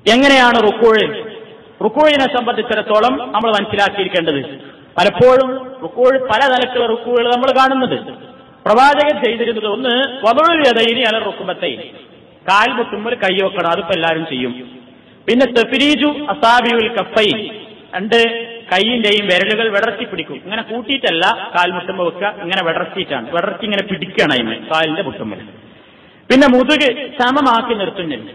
എങ്ങനെയാണ് റുക്കോഴ് റുക്കോഴിനെ സംബന്ധിച്ചിടത്തോളം നമ്മൾ മനസ്സിലാക്കിയിരിക്കേണ്ടത് പലപ്പോഴും റുക്കോഴ് പല തലത്തിലുള്ള റുക്കുകൾ നമ്മൾ കാണുന്നത് പ്രവാചകൻ ചെയ്തിരുന്നത് ഒന്ന് വതൊഴിയതയിനി അല റുക്കുമ്പത്തെ കാൽ മുട്ടുമ്പോൾ കൈ വെക്കണം അതിപ്പോ എല്ലാവരും ചെയ്യും പിന്നെ തെഫിരീജു അസാബിയുൽ കഫൈ രണ്ട് കൈയിന്റെയും വിരലുകൾ വിടർത്തി പിടിക്കും ഇങ്ങനെ കൂട്ടിയിട്ടല്ല കാൽ മുട്ടുമ്പോൾ വെക്കുക ഇങ്ങനെ വിടർത്തിയിട്ടാണ് വിടർത്തി ഇങ്ങനെ പിടിക്കുകയാണ് അതിന് കാലിന്റെ മുട്ടുമ്പോൾ പിന്നെ മുതുക് സമമാക്കി നിർത്തുന്നുണ്ട്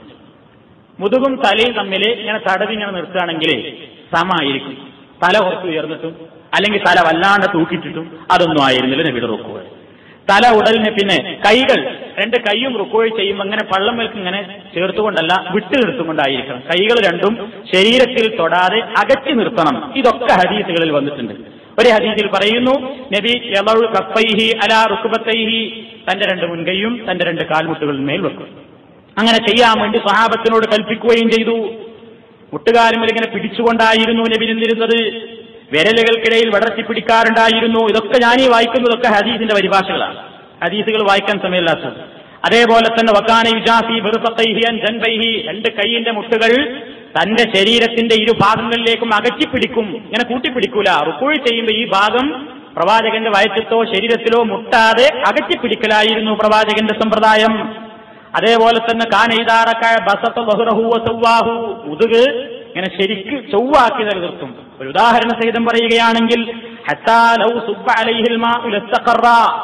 മുതുകും തലയും തമ്മിൽ ഇങ്ങനെ തടവി ഇങ്ങനെ നിർത്തുകയാണെങ്കിൽ സമമായിരിക്കും തല കുറച്ച് ഉയർന്നിട്ടും അല്ലെങ്കിൽ തല വല്ലാണ്ട് തൂക്കിയിട്ടിട്ടും അതൊന്നും ആയിരുന്നില്ല നബിയുടെ റുക്കുകൾ തല ഉടലിന് പിന്നെ കൈകൾ രണ്ട് കൈയും റുക്കുകൾ ചെയ്യുമ്പോൾ അങ്ങനെ പള്ളം മേൽക്ക് ഇങ്ങനെ ചേർത്തുകൊണ്ടല്ല വിട്ടു നിർത്തുകൊണ്ടായിരിക്കണം കൈകൾ രണ്ടും ശരീരത്തിൽ തൊടാതെ അകറ്റി നിർത്തണം ഇതൊക്കെ ഹദീസുകളിൽ വന്നിട്ടുണ്ട് ഒരു ഹദീസിൽ പറയുന്നു നബി യളഉ കഫൈഹി അലാ റുക്ബത്തൈഹി തന്റെ രണ്ട് മുൻകൈയും തന്റെ രണ്ട് കാൽമുട്ടുകളിൽ മേൽ വെക്കും അങ്ങനെ ചെയ്യാൻ വേണ്ടി സഹാബത്തിനോട് കൽപ്പിക്കുകയും ചെയ്തു മുട്ടുകാലുമൽ ഇങ്ങനെ പിടിച്ചുകൊണ്ടായിരുന്നു നബി നിന്നിരുന്നത് വിരലുകൾക്കിടയിൽ വിടർത്തി പിടിക്കാറുണ്ടായിരുന്നു ഇതൊക്കെ ഞാൻ ഈ വായിക്കുന്നതൊക്കെ ഹദീസിന്റെ പരിഭാഷകളാണ് ഹദീസുകൾ വായിക്കാൻ സമയമില്ലാത്തത് അതേപോലെ തന്നെ വക്കാന യുജാഫി ബിർഫത്തൈഹിയൻ ജൻബൈഹി രണ്ട് കൈയിന്റെ മുട്ടുകൾ തന്റെ ശരീരത്തിന്റെ ഇരു ഭാഗങ്ങളിലേക്കും അകറ്റിപ്പിടിക്കും ഇങ്ങനെ കൂട്ടിപ്പിടിക്കൂല റുക്കോഴി ചെയ്യുമ്പോൾ ഈ ഭാഗം പ്രവാചകന്റെ വയറ്റത്തോ ശരീരത്തിലോ മുട്ടാതെ അകറ്റിപ്പിടിക്കലായിരുന്നു പ്രവാചകന്റെ സമ്പ്രദായം അതേപോലെ തന്നെ കാനൈതാറക്കായ ബസത്ത ബഹുറഹുവ ചൊവ്വാഹു മുതുക് ഇങ്ങനെ ശരിക്ക് ചൊവ്വാക്കി നിലനിർത്തും ഒരു ഉദാഹരണ സഹിതം പറയുകയാണെങ്കിൽ ഹത്താ ലൗ സുബ്ബ അലൈഹിൽ മാഉ ലസ്തഖറ.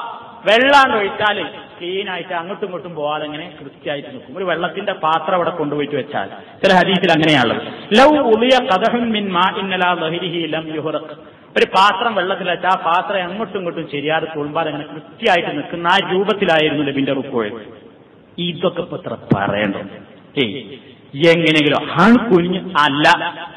വെള്ളം ഒഴിച്ചാൽ ക്ലീൻ ആയിട്ട് അങ്ങോട്ടും ഇങ്ങോട്ടും പോവാതെ ഇങ്ങനെ കൃത്യമായിട്ട് നിൽക്കും ഒരു വെള്ളത്തിന്റെ പാത്രം അവിടെ കൊണ്ടുപോയിട്ട് വെച്ചാൽ ചില ഹദീസിൽ അങ്ങനെയാണുള്ളത് ലൗ ഉളിയ കഥഹുൻ മിൻ മാ ഇന്നലാ ലഹിരിഹി ലം യുഹറഖ് ഒരു പാത്രം വെള്ളത്തിൽ വെച്ചാൽ ആ പാത്രം അങ്ങോട്ടും ഇങ്ങോട്ടും ശരിയാതെ തുളുമ്പാതെ അങ്ങനെ കൃത്യമായിട്ട് നിൽക്കുന്ന ആ രൂപത്തിലായിരുന്നു നബിന്റെ റുക്കോഴ് ഇതൊക്കെ ഇപ്പൊ ഇത്ര പറയണ്ടോ ഏയ് എങ്ങനെയെങ്കിലും ആണ് കുഞ്ഞ് അല്ല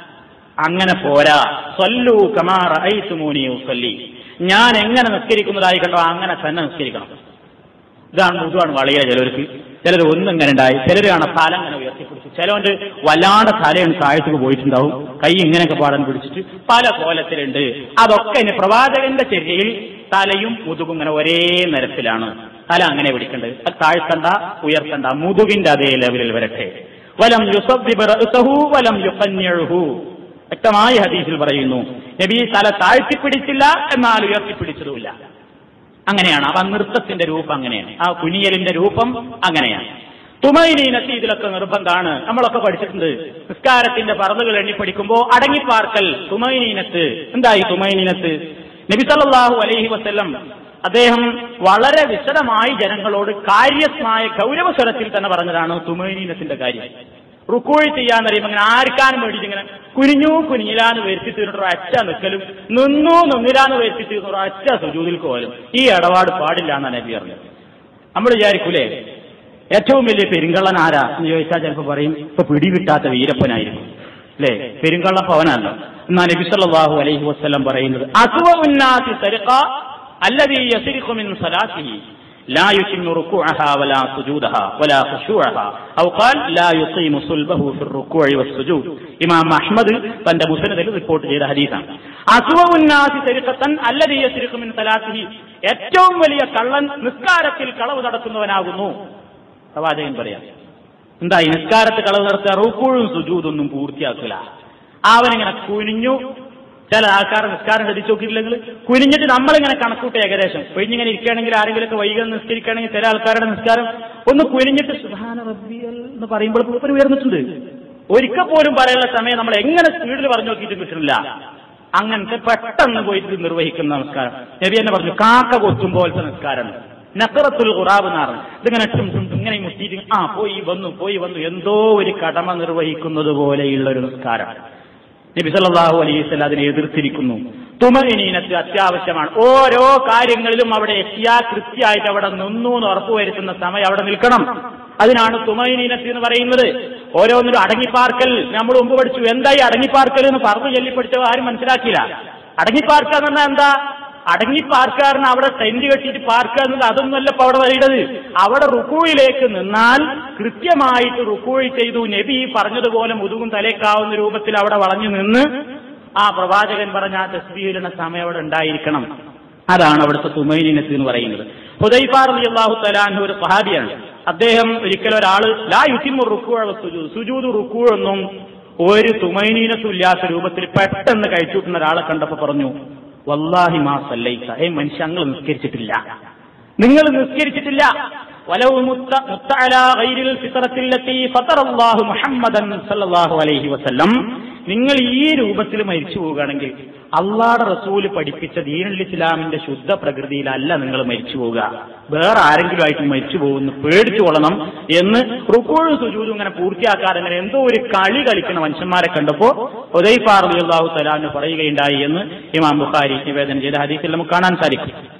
അങ്ങനെ പോരാ സല്ലു കമാറ ഐത്തുമൂനി സല്ലി ഞാൻ എങ്ങനെ നിസ്കരിക്കുന്നതായി കണ്ടോ അങ്ങനെ തന്നെ നിസ്കരിക്കണം ഇതാണ് മുതുവാണ് വളരെ ചിലർക്ക് ചിലർ ഒന്നും ഇങ്ങനെ ഉണ്ടായി ചിലർ കാണാൻ തല ഇങ്ങനെ ഉയർത്തിപ്പിടിച്ചു ചിലവന്റെ വല്ലാണ്ട് തലയാണ് താഴത്തേക്ക് പോയിട്ടുണ്ടാവും കൈ ഇങ്ങനെയൊക്കെ പാടാൻ പിടിച്ചിട്ട് പല കോലത്തിലുണ്ട് അതൊക്കെ ഇനി പ്രവാചകന്റെ ചെറിയയിൽ തലയും മുതുകും ഇങ്ങനെ ഒരേ നിരത്തിലാണ് തല അങ്ങനെ പിടിക്കേണ്ടത് അത് താഴ്ത്തണ്ട ഉയർത്തണ്ട മുതുകിന്റെ അതേ ലെവലിൽ വരട്ടെ വലം യുസബ്ബിബ് റഅ്സഹു വലം യുഖന്നിഉഹു വ്യക്തമായ ഹദീസിൽ പറയുന്നു നബി തല താഴ്ത്തിപ്പിടിച്ചില്ല എന്നാൽ ഉയർത്തിപ്പിടിച്ചതുമില്ല അങ്ങനെയാണ് അപ്പൊ ആ നൃത്തത്തിന്റെ രൂപം അങ്ങനെയാണ് ആ കുനിയലിന്റെ രൂപം അങ്ങനെയാണ് തുമൈനീനത്ത് ഇതിലൊക്കെ നിർബന്ധമാണ് നമ്മളൊക്കെ പഠിച്ചിട്ടുണ്ട് നിസ്കാരത്തിന്റെ പറന്നുകൾ എണ്ണി പഠിക്കുമ്പോ അടങ്ങിപ്പാർക്കൽ തുമൈനീനത്ത് എന്തായി തുമൈനീനത്ത് നബി സല്ലല്ലാഹു അലൈഹി വസല്ലം അദ്ദേഹം വളരെ വിശദമായി ജനങ്ങളോട് കാര്യസ്മായ ഗൗരവസ്വരത്തിൽ തന്നെ പറഞ്ഞതാണ് തുമൈനീനത്തിന്റെ കാര്യം റുക്കോഴി ചെയ്യാൻ അറിയുമ്പോൾ അങ്ങനെ ആർക്കാനും വേണ്ടിയിട്ട് ഇങ്ങനെ കുനിഞ്ഞു കുനിഞ്ഞിലാന്ന് വരുത്തി തീർന്നിട്ട് അച്ഛ നിൽക്കലും നിന്നു നിന്നിലാന്ന് വരുത്തി തീർന്നിട്ട് അച്ഛ സുജൂതിൽ പോലും ഈ ഇടപാട് പാടില്ല എന്നാണ് നബി പറഞ്ഞത് നമ്മൾ വിചാരിക്കൂലേ ഏറ്റവും വലിയ പെരുങ്കള്ളൻ ആരാ എന്ന് ചോദിച്ചാൽ ചിലപ്പോൾ പറയും ഇപ്പൊ പിടികിട്ടാത്ത വീരപ്പനായിരിക്കും അല്ലേ പെരുങ്കള്ളം പവനല്ലോ എന്നാ നബി സല്ലല്ലാഹു അലൈഹി വസല്ലം പറയുന്നത് അസുവ ഉന്നാസി സരിഖ അല്ലദീ യസ്രിഖു മിൻ സലാത്തിഹി لا يتم ركوعها ولا سجودها ولا خشوعها أو قال لا يقيم صلبه في الركوع والسجود ഇമാം അഹ്മദ് തന്റെ മുസനദിൽ റിപ്പോർട്ട് ചെയ്ത ഹദീസാണ് അസുവന്നാസി തെരുക്കത്തൻ അല്ലദീ യസ്രിഖു മിൻ സലാത്തിഹി ഏറ്റവും വലിയ കള്ളൻ നിസ്കാരത്തിൽ കളവ് നടത്തുന്നവനാകുന്നു പ്രവാചകൻ പറയാം എന്താ ഈ നിസ്കാരത്തിൽ കളവ് നടത്തുക റുക്കൂഴും സുജൂതൊന്നും പൂർത്തിയാക്കില്ല അവനിങ്ങനെ കുനിഞ്ഞു ചില ആൾക്കാർ നിസ്കാരം ശ്രദ്ധിച്ചു നോക്കിയില്ലെങ്കിൽ കുനിഞ്ഞിട്ട് നമ്മളിങ്ങനെ കണക്കൂട്ട് ഏകദേശം കുനിഞ്ഞിങ്ങനെ ഇരിക്കുകയാണെങ്കിൽ ആരെങ്കിലുമൊക്കെ വൈകി നിസ്കരിക്കുകയാണെങ്കിൽ ചില ആൾക്കാരുടെ നിസ്കാരം ഒന്ന് കുനിഞ്ഞിട്ട് സുധാന റബ്ബിയൽ എന്ന് പറയുമ്പോൾ മൂപ്പര് ഉയർന്നിട്ടുണ്ട് ഒരിക്കൽ പോലും പറയാനുള്ള സമയം നമ്മൾ എങ്ങനെ സ്പീഡിൽ പറഞ്ഞു നോക്കിയിട്ട് കിട്ടുന്നില്ല അങ്ങനത്തെ പെട്ടെന്ന് പോയിട്ട് നിർവഹിക്കുന്ന നമസ്കാരം നബി തന്നെ പറഞ്ഞു കാക്ക കൊത്തും പോലത്തെ നിസ്കാരം നക്കറത്തുൽ ഖുറാബ് എന്ന് പറഞ്ഞു ഇതിങ്ങനെ ടും ടും ടും ഇങ്ങനെ മുട്ടിയിട്ട് ആ പോയി വന്നു പോയി വന്നു എന്തോ ഒരു കടമ നിർവഹിക്കുന്നത് പോലെയുള്ള ഒരു നിസ്കാരം നബി സല്ലല്ലാഹു അലൈഹി വസല്ലം അതിനെ എതിർത്തിരിക്കുന്നു തുമനീനത്ത് അത്യാവശ്യമാണ് ഓരോ കാര്യങ്ങളിലും അവിടെ എത്തിയാ കൃത്യമായിട്ട് അവിടെ നിന്നു എന്ന് ഉറപ്പുവരുത്തുന്ന സമയം അവിടെ നിൽക്കണം അതിനാണ് തുമനീനത്ത് എന്ന് പറയുന്നത് ഓരോന്നിലും അടങ്ങിപ്പാർക്കൽ നമ്മൾ മുമ്പ് പഠിച്ചു എന്തായി അടങ്ങിപ്പാർക്കൽ എന്ന് പറഞ്ഞു ചൊല്ലി പഠിച്ചവ ആരും മനസ്സിലാക്കിയില്ല അടങ്ങിപ്പാർക്കുക എന്ന് പറഞ്ഞാൽ എന്താ അടങ്ങി പാർക്കാരന് അവിടെ ടെന്റ് കെട്ടിയിട്ട് പാർക്കുക എന്നത് അതൊന്നുമല്ല ഇപ്പൊ അവിടെ വരേണ്ടത് അവിടെ റുക്കൂയിലേക്ക് നിന്നാൽ കൃത്യമായിട്ട് റുക്കൂഴി ചെയ്തു നബി ഈ പറഞ്ഞതുപോലെ മുതുകും തലേക്കാവുന്ന രൂപത്തിൽ അവിടെ വളഞ്ഞു നിന്ന് ആ പ്രവാചകൻ പറഞ്ഞ ആ തസ്ബീഹിലിന സമയം അവിടെ ഉണ്ടായിരിക്കണം അതാണ് അവിടുത്തെ തുമൈനിനത്ത് എന്ന് പറയുന്നത് ഹുദൈഫാർ അലി അള്ളാഹു തലാൻഹു ഒരു സഹാബിയാണ് അദ്ദേഹം ഒരിക്കലും ഒരാള് ലാ യുത്തിമു റുക്കുവ സുജൂദ് സുജൂദ് റുക്കുവൊന്നും ഒരു തുമൈനീനത്തുമില്ലാത്ത രൂപത്തിൽ പെട്ടെന്ന് കഴിച്ചുവിട്ടുന്ന ഒരാളെ കണ്ടപ്പോ പറഞ്ഞു വല്ലാഹി മാ സല്ലൈത്ത ഏ മനുഷ്യ നിങ്ങൾ നിസ്കരിച്ചിട്ടില്ല നിങ്ങൾ നിസ്കരിച്ചിട്ടില്ല വലവ് മുത്ത മുത്ത അലാ ഗൈരിൽ ഫിത്രത്തില്ലത്തി ഫതറല്ലാഹു മുഹമ്മദൻ സല്ലല്ലാഹു അലൈഹി വസല്ലം നിങ്ങൾ ഈ രൂപത്തിൽ മരിച്ചു പോവുകയാണെങ്കിൽ അള്ളാടെ റസൂല് പഠിപ്പിച്ച ദീനുൽ ഇസ്ലാമിന്റെ ശുദ്ധ പ്രകൃതിയിലല്ല നിങ്ങൾ മരിച്ചു പോവുക വേറെ ആരെങ്കിലും ആയിട്ട് മരിച്ചു പോകുന്നു പേടിച്ചു കൊള്ളണം എന്ന് റുക്കോഴും സുജൂതും ഇങ്ങനെ പൂർത്തിയാക്കാതെ ഇങ്ങനെ എന്തോ ഒരു കളി കളിക്കുന്ന മനുഷ്യന്മാരെ കണ്ടപ്പോ ഉദയ്ഫാർ അള്ളാഹു സലാമിന് പറയുകയുണ്ടായി എന്ന് ഇമാം ബുഖാരി നിവേദനം ചെയ്ത ഹദീസിൽ നമുക്ക് കാണാൻ സാധിക്കും